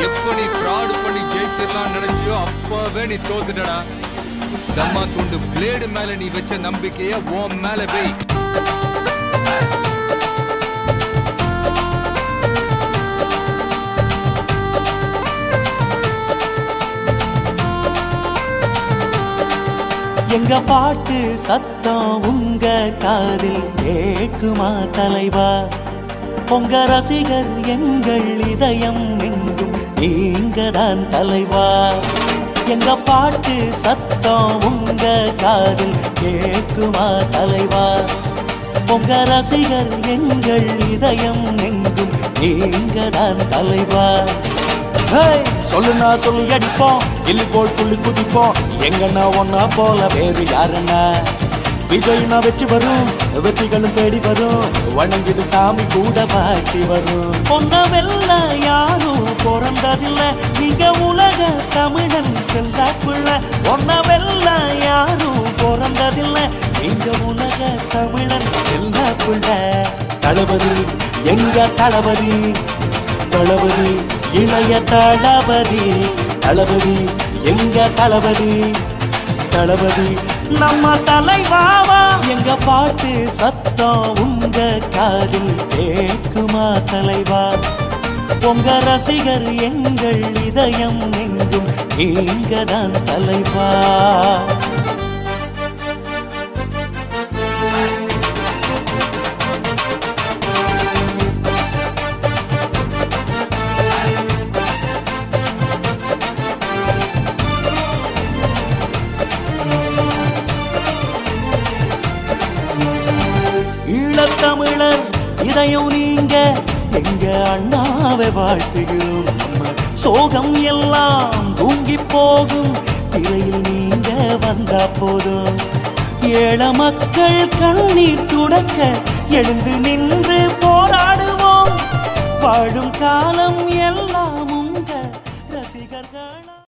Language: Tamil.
எப்ப நீ ஃப்ராட் பண்ணி ஜெயிச்சிடலாம் நினைச்சியோ அப்பவே நீ தோத்துட்டடா தம்மா துண்டு பிளேடு மேல நீ வச்ச நம்பிக்கைய உன் மேல வை எங்க பாட்டு சத்தம் உங்க காதில் கேட்குமா தலைவா உங்க ரசிகர் எங்கள் இதயம் எங்கும் நீங்க தான் தலைவா எங்க பாட்டு சத்தம் உங்க காதில் கேட்குமா தலைவா உங்க ரசிகர் எங்கள் இதயம் எங்கும் நீங்க தான் தலைவா ஹேய், சொல்லுனா சொல்லி அடிப்போம் கிள்ளி போல் துள்ளி குதிப்போம் எங்கன்னா ஒன்னா போல வேறு யாருன்னா விஜய்னா வெற்றி வரும் வெற்றிகளும் தேடி வரும் வணங்கிடு சாமி கூட பாட்டி வரும் பொங்க வெல்ல யாரும் பிறந்ததில்ல நீங்க உலக தமிழன் செல்ல பிள்ளை ஒன்ன வெல்ல யாரும் பிறந்ததில்ல நீங்க உலக தமிழன் செல்ல பிள்ளை தளபதி எங்க தளபதி தளபதி இளைய தளபதி தளபதி எங்க தளபதி தளபதி நம்ம தலைவாவா எங்க பாட்டு சத்தம் உங்க காதில் கேட்குமா தலைவா உங்க ரசிகர் எங்கள் இதயம் எங்கும் நீங்க தான் தலைவா ஈழத்தமிழர் இதயம் நீங்க எங்க அண்ணாவை வாழ்த்துகிறோம் நம்ம சோகம் எல்லாம் தூங்கி போகும் திரையில் நீங்க வந்தா போதும் ஏழ மக்கள் கண்ணீர் துடைக்க எழுந்து நின்று போராடுவோம் வாழும் காலம் எல்லாம் உங்க ரசிகர்களா